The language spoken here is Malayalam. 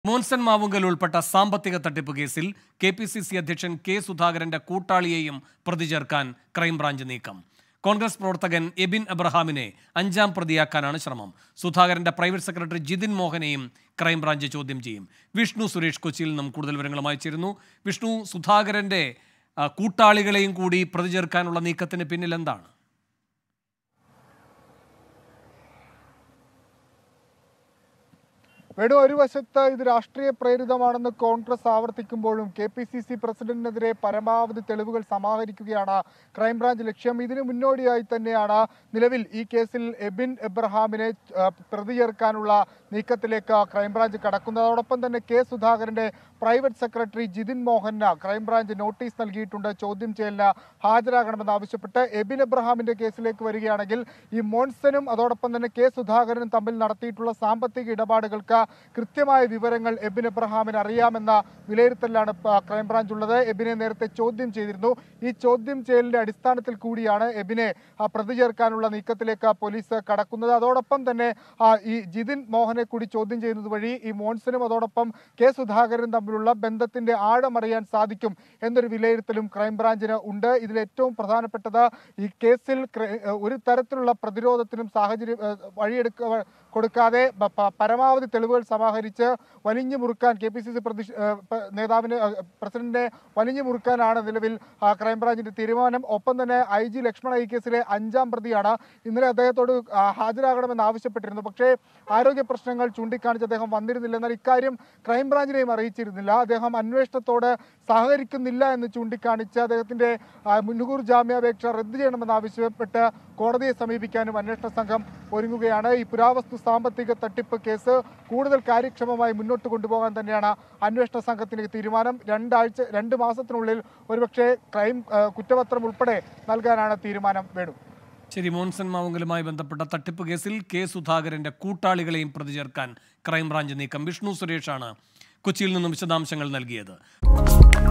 മോൻസൺ മാവുങ്കൽ ഉൾപ്പെട്ട സാമ്പത്തിക തട്ടിപ്പ് കേസിൽ കെ പി സി സി അധ്യക്ഷൻ കെ സുധാകരന്റെ കൂട്ടാളിയെയും പ്രതി ചേർക്കാൻ ക്രൈംബ്രാഞ്ച് നീക്കം കോൺഗ്രസ് പ്രവർത്തകൻ എബിൻ അബ്രഹാമിനെ അഞ്ചാം പ്രതിയാക്കാനാണ് ശ്രമം സുധാകരന്റെ പ്രൈവറ്റ് സെക്രട്ടറി ജിതിൻ മോഹനെയും ക്രൈംബ്രാഞ്ച് ചോദ്യം ചെയ്യും വിഷ്ണു സുരേഷ് കൊച്ചിയിൽ നിന്നും കൂടുതൽ വിവരങ്ങളുമായി ചേരുന്നു വിഷ്ണു സുധാകരന്റെ ആ, കൂട്ടാളികളെയും കൂടി പ്രതി ചേർക്കാനുള്ള നീക്കത്തിന് പിന്നിൽ എന്താണ് വേണു ഒരു വശത്ത് ഇത് രാഷ്ട്രീയ പ്രേരിതമാണെന്ന് കോൺഗ്രസ് ആവർത്തിക്കുമ്പോഴും കെ പി സി സി പ്രസിഡന്റിനെതിരെ പരമാവധി തെളിവുകൾ സമാഹരിക്കുകയാണ് ക്രൈംബ്രാഞ്ച് ലക്ഷ്യം ഇതിനു മുന്നോടിയായി തന്നെയാണ് നിലവിൽ ഈ കേസിൽ എബിൻ എബ്രഹാമിനെ ആ, പ്രതി ചേർക്കാനുള്ള നീക്കത്തിലേക്ക് ക്രൈംബ്രാഞ്ച് കടക്കുന്നത് അതോടൊപ്പം തന്നെ കെ സുധാകരന്റെ പ്രൈവറ്റ് സെക്രട്ടറി ജിതിൻ മോഹന് ക്രൈംബ്രാഞ്ച് നോട്ടീസ് നൽകിയിട്ടുണ്ട് ചോദ്യം ചെയ്യലിന് ഹാജരാകണമെന്ന് ആവശ്യപ്പെട്ട് എബിൻ എബ്രഹാമിന്റെ കേസിലേക്ക് വരികയാണെങ്കിൽ ഈ മോൺസനും അതോടൊപ്പം തന്നെ കെ സുധാകരനും തമ്മിൽ നടത്തിയിട്ടുള്ള സാമ്പത്തിക ഇടപാടുകൾക്ക് കൃത്യമായ വിവരങ്ങൾ എബിൻ എബ്രഹാമിന് അറിയാമെന്ന വിലയിരുത്തലാണ് പ- ക്രൈംബ്രാഞ്ച് ഉള്ളത് എബിനെ നേരത്തെ ചോദ്യം ചെയ്തിരുന്നു ഈ ചോദ്യം ചെയ്യലിന്റെ അടിസ്ഥാനത്തിൽ കൂടിയാണ് എബിനെ ആ, പ്രതി ചേർക്കാനുള്ള നീക്കത്തിലേക്ക് പോലീസ് കടക്കുന്നത് അതോടൊപ്പം തന്നെ ആ, ഈ ജിതിൻ മോഹനെ കൂടി ചോദ്യം ചെയ്യുന്നത് വഴി ഈ മോൺസനും അതോടൊപ്പം കെ സുധാകരനും തമ്മിലുള്ള ബന്ധത്തിന്റെ ആഴമറിയാൻ സാധിക്കും എന്നൊരു വിലയിരുത്തലും ക്രൈംബ്രാഞ്ചിന് ഉണ്ട് ഇതിൽ ഏറ്റവും പ്രധാനപ്പെട്ടത് ഈ കേസിൽ ക്ര- ഒരു തരത്തിലുള്ള പ്രതിരോധത്തിനും സാഹചര്യം ഏഹ്, വഴിയെടുക്ക കൊടുക്കാതെ പ- പ- പരമാവധി തെളിവുകൾ സമാഹരിച്ച് വലിഞ്ഞു മുറുക്കാൻ കെ പി സി സി പ്രതി ഏഹ്, പ- നേതാവിനെ ഏഹ്, പ്രസിഡന്റിനെ വലിഞ്ഞു മുറുക്കാനാണ് നിലവിൽ ആ, ക്രൈംബ്രാഞ്ചിന്റെ തീരുമാനം ഒപ്പം തന്നെ ഐ ജി ലക്ഷ്മണ ഈ കേസിലെ അഞ്ചാം പ്രതിയാണ് ഇന്നലെ അദ്ദേഹത്തോട് ആ, ഹാജരാകണമെന്ന് ആവശ്യപ്പെട്ടിരുന്നു പക്ഷേ ആരോഗ്യ പ്രശ്നങ്ങൾ ചൂണ്ടിക്കാണിച്ച് അദ്ദേഹം വന്നിരുന്നില്ല എന്നാൽ ഇക്കാര്യം ക്രൈംബ്രാഞ്ചിനെയും അറിയിച്ചിരുന്നില്ല അദ്ദേഹം അന്വേഷണത്തോട് സഹകരിക്കുന്നില്ല എന്ന് ചൂണ്ടിക്കാണിച്ച് അദ്ദേഹത്തിന്റെ ആ, മുൻകൂർ ജാമ്യാപേക്ഷ റദ്ദു ചെയ്യണമെന്ന് ആവശ്യപ്പെട്ട് കോടതിയെ സമീപിക്കാനും അന്വേഷണ സംഘം ഒരുങ്ങുകയാണ് ഈ പുരാവസ്തു സാമ്പത്തിക തട്ടിപ്പ് കേസ് കൂടുതൽ കാര്യക്ഷമമായി മുന്നോട്ട് കൊണ്ടുപോകാൻ തന്നെയാണ് അന്വേഷണ സംഘത്തിന്റെ തീരുമാനം രണ്ടാഴ്ച രണ്ട് മാസത്തിനുള്ളിൽ ഒരുപക്ഷെ ക്രൈം ആ, കുറ്റപത്രം ഉൾപ്പെടെ നൽകാനാണ് തീരുമാനം വേണു ശരി മോൻസൺ മാവുങ്കലുമായി ബന്ധപ്പെട്ട തട്ടിപ്പ് കേസിൽ കെ സുധാകരന്റെ കൂട്ടാളികളെയും പ്രതി ചേർക്കാൻ ക്രൈംബ്രാഞ്ച് നീക്കം വിഷ്ണു സുരേഷാണ് കൊച്ചിയിൽ നിന്നും വിശദാംശങ്ങൾ നൽകിയത്